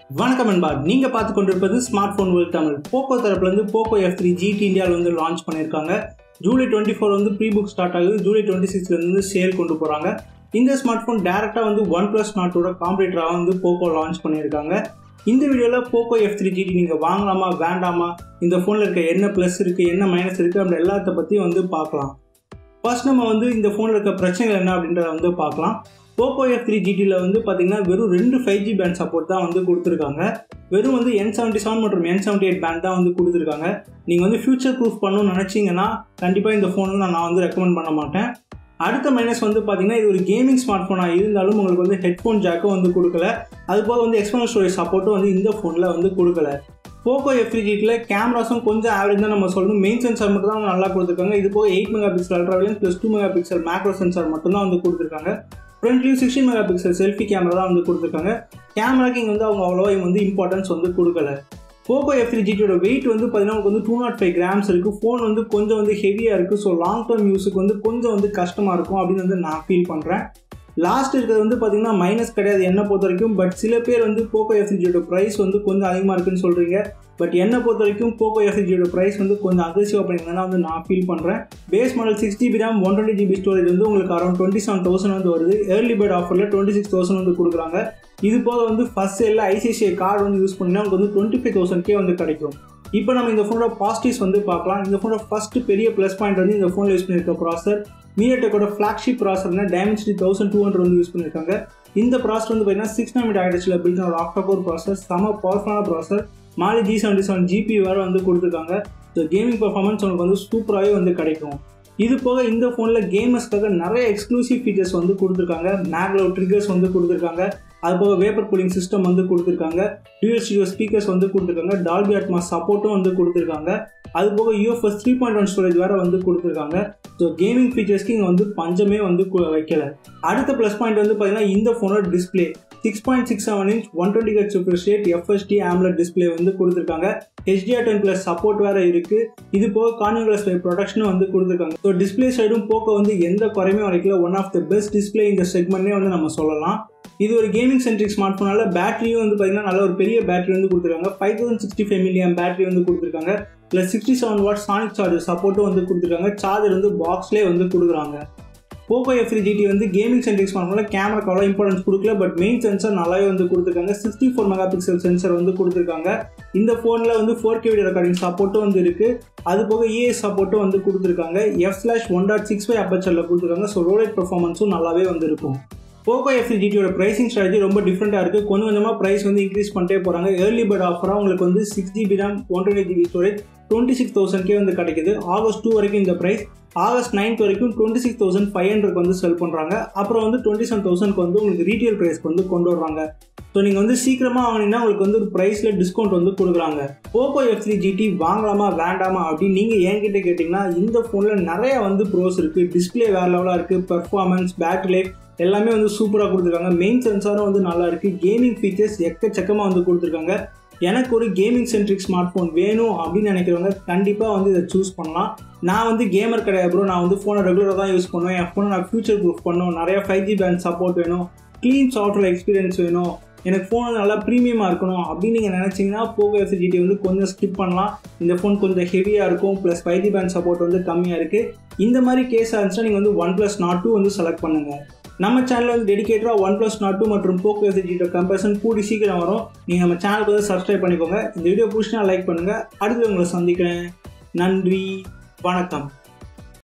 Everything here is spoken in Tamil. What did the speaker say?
வணக்கம் அன்பா நீங்க பார்த்து கொண்டிருப்பது smartphone world Tamil Poco தரப்புல இருந்து போக்கோ எஃப் த்ரீ ஜிடி இந்தியாவில் வந்து லான்ச் பண்ணியிருக்காங்க ஜூலை டுவெண்ட்டி ஃபோர் வந்து ப்ரீ புக் ஸ்டார்ட் ஆகுது ஜூலை டுவெண்ட்டி சிக்ஸ்ல இருந்து சேல் கொண்டு போறாங்க இந்த ஸ்மார்ட் ஃபோன் டேரக்டா வந்து ஒன் பிளஸ் நாட்டோட காம்படிட்டராக வந்து போக்கோ லான்ச் பண்ணியிருக்காங்க இந்த வீடியோவில் போக்கோ எஃப் த்ரீ ஜிடி நீங்கள் வாங்கலாமா வேண்டாமா இந்த ஃபோனில் இருக்க என்ன ப்ளஸ் இருக்குது என்ன மைனஸ் இருக்குது அப்படி எல்லாத்த பற்றி வந்து பார்க்கலாம் ஃபர்ஸ்ட் நம்ம வந்து இந்த ஃபோனில் இருக்க பிரச்சனைகள் என்ன அப்படின்றத வந்து பார்க்கலாம் போக்கோ எஃப் த்ரீ ஜிடியில் வந்து பார்த்தீங்கன்னா வெறும் ரெண்டு ஃபைவ் ஜி பேண்ட் சப்போர்ட் தான் வந்து கொடுத்துருக்காங்க வெறும் வந்து என் செவன்ட்டி செவன் மற்றும் என் செவன்ட்டி எயிட் பேண்ட் தான் வந்து கொடுத்துருக்காங்க நீங்கள் வந்து ஃபியூச்சர் ப்ரூஃப் பண்ணணும்னு நினச்சிங்கன்னா கண்டிப்பாக இந்த ஃபோன் வந்து நான் வந்து ரெக்கமெண்ட் பண்ண மாட்டேன் அடுத்த மைனஸ் வந்து பார்த்தீங்கன்னா இது ஒரு கேமிங் ஸ்மார்ட் ஃபோனாக இருந்தாலும் உங்களுக்கு வந்து ஹெட்ஃபோன் ஜாக்கும் வந்து கொடுக்கல அது போக வந்து எக்ஸ்டர்னல் ஸ்டோரேஜ் சப்போர்ட்டும் வந்து இந்த ஃபோனில் வந்து கொடுக்கல போக்கோ எஃப் ஜிட்டில் கேமராஸும் கொஞ்சம் ஆவரேஜ் தான் நம்ம சொல்லணும் மெயின் சென்சார் மட்டும் தான் நல்லா கொடுத்துருக்காங்க இது போக எயிட் மெகா பிக்சல் அல்ட்ராவிலும் plus two megapixel macro sensor மட்டும் தான் வந்து கொடுத்துருக்காங்க ஃப்ரண்ட்லேயும் sixteen megapixel selfie camera தான் வந்து கொடுத்துருக்காங்க கேமராக்கு இங்கே வந்து அவங்க அவ்வளோவா இவங்க வந்து இம்பார்ட்டன்ஸ் வந்து கொடுக்கல போக்கோ எஃப் த்ரீ ஜிடியோட வெயிட் வந்து பார்த்தீங்கன்னா உங்களுக்கு வந்து டூ நாட் ஃபைவ் கிராம்ஸ் இருக்குது ஃபோன் வந்து கொஞ்சம் வந்து ஹெவியாக இருக்குது ஸோ லாங் டேர்ம் யூஸுக்கு வந்து கொஞ்சம் வந்து கஷ்டமாக இருக்கும் அப்படின்னு வந்து நான் ஃபீல் பண்ணுறேன் லாஸ்ட் இருக்கிறது வந்து பார்த்தீங்கன்னா மைனஸ் கிடையாது என்ன பொறுத்த வரைக்கும் பட் சில பேர் வந்து போக்கோ எஃப் ஜியோட ப்ரைஸ் வந்து கொஞ்சம் அதிகமாக இருக்குன்னு சொல்கிறீங்க பட் என்னை பொறுத்த வரைக்கும் போக்கோ எஃப் ஜியோட ப்ரைஸ் வந்து கொஞ்சம் அக்ரெசிவ் அப்படிங்கிறத வந்து நான் ஃபீல் பண்ணுறேன் base model six GB RAM one twenty GB storage வந்து உங்களுக்கு அரௌண்ட் டுவெண்ட்டி செவன் தௌசண்ட் வந்து வருது ஏர்லி பேர்ட் ஆஃபரில் டுவெண்ட்டி சிக்ஸ் தௌசண்ட் வந்து கொடுக்குறாங்க இது போக வந்து ஃபர்ஸ்ட் எல்லாம் ஐசிஐசிஐ கார்டு வந்து யூஸ் பண்ணினா உங்களுக்கு வந்து டுவெண்ட்டி ஃபைவ் தௌசண்ட்கே வந்து கிடைக்கும் இப்போ நம்ம இந்த ஃபோனோட பாசிட்டிவ்ஸ் வந்து பார்க்கலாம் இந்த ஃபோனோட ஃபர்ஸ்ட் பெரிய ப்ளஸ் பாயிண்ட் வந்து இந்த ஃபோனில் யூஸ் பண்ணியிருக்க ப்ராசர் மீடியாடெக்கோட ஃப்ளாக்ஷிப் ப்ராசர்னா டைமென்சிட்டி தௌசண்ட் டூ ஹண்ட்ரட் வந்து யூஸ் பண்ணியிருக்காங்க இந்த ப்ராசர் வந்து பார்த்தீங்கன்னா சிக்ஸ் நாமிட் ஆகிடுச்சில் பில்ட் ஒரு ஆக்டோகோர் ப்ராசர் செம பவர்ஃபுல்லான processor Mali G seventy seven ஜிபி வேறு வந்து கொடுத்துருக்காங்க ஸோ கேமிங் பர்ஃபார்மன்ஸ் உங்களுக்கு வந்து சூப்பராகவே வந்து கிடைக்கும் இது போக இந்த ஃபோனில் கேமர்ஸ்க்காக நிறைய எக்ஸ்க்ளூசிவ் ஃபீச்சர்ஸ் வந்து கொடுத்துருக்காங்க மேக்லோ ட்ரிகர்ஸ் வந்து கொடுத்துருக்காங்க அது போக வேப்பர் கூலிங் சிஸ்டம் வந்து கொடுத்துருக்காங்க டியூஎல் ஸ்டூடியோ ஸ்பீக்கர்ஸ் வந்து கொடுத்துருக்காங்க டால்பி அட்மாஸ் சப்போர்ட்டும் வந்து கொடுத்துருக்காங்க அது போக UFS three point one storage வேறு வந்து கொடுத்துருக்காங்க ஸோ கேமிங் ஃபீச்சர்ஸ்க்கு இங்கே வந்து பஞ்சமே வந்து வைக்கல அடுத்த ப்ளஸ் பாயிண்ட் வந்து பார்த்தீங்கன்னா இந்த ஃபோனோட display six point six seven inch one twenty H super state FST AMOLED display வந்து கொடுத்துருக்காங்க ஹெச்டிஆர் டென் ப்ளஸ் சப்போர்ட் வேறு இருக்குது இது போக கார்னிவலஸ் ஃபைவ் ப்ரொடக்ஷனும் வந்து கொடுத்துருக்காங்க ஸோ டிஸ்பிளே சைடும் போக்க வந்து எந்த குறையுமே வரைக்கல one of the best display இந்த செக்மெண்ட்னே வந்து நம்ம சொல்லலாம் இது ஒரு கேமிங் சென்ட்ரிக் ஸ்மார்ட் ஃபோனால பேட்டரியும் வந்து பார்த்தீங்கன்னா நல்ல ஒரு பெரிய பேட்டரி வந்து கொடுத்துருக்காங்க five thousand sixty five milliamp battery வந்து கொடுத்துருக்காங்க plus sixty seven watt sonic charger சப்போர்ட்டும் வந்து கொடுத்துருக்காங்க சார்ஜர் வந்து பாக்ஸ்லேயே வந்து கொடுக்குறாங்க போக்கோ எஃப் த்ரீ ஜிடி வந்து கேமிங் சென்ட்ரிக் ஸ்மார்ட் ஃபோனில் கேமராக்கு அவ்வளோ இம்பார்ட்டன்ஸ் கொடுக்கல பட் மெயின் சென்சர் நல்லாவே வந்து கொடுத்துருக்காங்க sixty four megapixel sensor வந்து கொடுத்துருக்காங்க இந்த ஃபோனில் வந்து ஃபோர் கே வீடியோ ரெக்கார்டிங் சப்போர்ட்டும் வந்து இருக்குது அது போக இஎஸ் சப்போர்ட்டும் வந்து கொடுத்துருக்காங்க F slash one dot six five அப்பச்சரில் கொடுத்துருக்காங்க ஸோ ரோலைட் பர்ஃபார்மன்ஸும் நல்லாவே வந்து இருக்கும் போக்கோ எஃப் ஜிடியோட ப்ரைசிங் ஸ்ட்ராட்டஜி ரொம்ப டிஃப்ரெண்ட்டாக இருக்குது கொஞ்சம் கொஞ்சமாக ப்ரைஸ் வந்து இன்க்ரீஸ் பண்ணிட்டே போகிறாங்க ஏர்லி பேர்ட் ஆஃபராக உங்களுக்கு வந்து six GB RAM one twenty GB storage twenty six தௌசண்ட்கே வந்து கிடைக்குது ஆகஸ்ட் டூ வரைக்கும் இந்த ப்ரைஸ் ஆகஸ்ட் நைன்த் வரைக்கும் twenty six thousand five hundred வந்து செல் பண்ணுறாங்க அப்புறம் வந்து டுவெண்ட்டி செவன் தௌசண்ட்க்கு வந்து உங்களுக்கு ரீட்டெயில் ப்ரைஸ்க்கு வந்து கொண்டு வர்றாங்க ஸோ நீங்கள் வந்து சீக்கிரமாக வாங்கினீங்கன்னா உங்களுக்கு வந்து ஒரு ப்ரைஸில் டிஸ்கவுண்ட் வந்து கொடுக்குறாங்க போக்கோ எஃப் த்ரீ ஜிடி வாங்கலாமா வேண்டாமா அப்படின்னு நீங்கள் என்கிட்ட கேட்டிங்கன்னா இந்த ஃபோனில் நிறைய வந்து ப்ரோஸ் இருக்குது டிஸ்பிளே வேறு லெவலாக இருக்குது பெர்ஃபார்மன்ஸ் பேட்டரி லைஃப் எல்லாமே வந்து சூப்பராக கொடுத்துருக்காங்க மெயின் சென்சாரும் வந்து நல்லா இருக்குது கேமிங் ஃபீச்சர்ஸ் எக்கச்சக்கமாக வந்து கொடுத்துருக்காங்க எனக்கு ஒரு கேமிங் சென்ட்ரிக் ஸ்மார்ட் ஃபோன் வேணும் அப்படின்னு நினைக்கிறவங்க கண்டிப்பாக வந்து இதை சூஸ் பண்ணலாம் நான் வந்து கேமர் கிடையாது ப்ரோ நான் வந்து ஃபோனை ரெகுலராக தான் யூஸ் பண்ணுவேன் என் ஃபோனை நான் ஃபியூச்சர் ப்ரூஃப் பண்ணும் நிறைய ஃபைவ் ஜி பேண்ட் சப்போர்ட் வேணும் க்ளீன் சாஃப்ட்வேர் எக்ஸ்பீரியன்ஸ் வேணும் எனக்கு ஃபோன் நல்லா ப்ரீமியமாக இருக்கணும் அப்படின்னு நீங்கள் நினச்சிங்கன்னா போகோ எஃப்ஜிடி வந்து கொஞ்சம் ஸ்கிப் பண்ணலாம் இந்த ஃபோன் கொஞ்சம் ஹெவியாக இருக்கும் plus five G band support வந்து கம்மியாக இருக்குது இந்த மாதிரி கேஸாக இருந்துச்சுன்னா நீங்கள் வந்து ஒன் ப்ளஸ் நாட் டூ வந்து செலக்ட் பண்ணுங்கள் நம்ம சேனலில் வந்து டெடிக்கேட்டடாக ஒன் ப்ளஸ் நாட் டூ மற்றும் போக்கோ எஃப்ஜியோட கம்பேரிசன் கூடி சீக்கிரம் வரும் நீங்கள் நம்ம சேனலுக்கு வந்து சப்ஸ்கிரைப் பண்ணிக்கோங்க இந்த வீடியோ பிடிச்சினா லைக் பண்ணுங்கள் அடுத்து உங்களை சந்திக்கிறேன் நன்றி வணக்கம்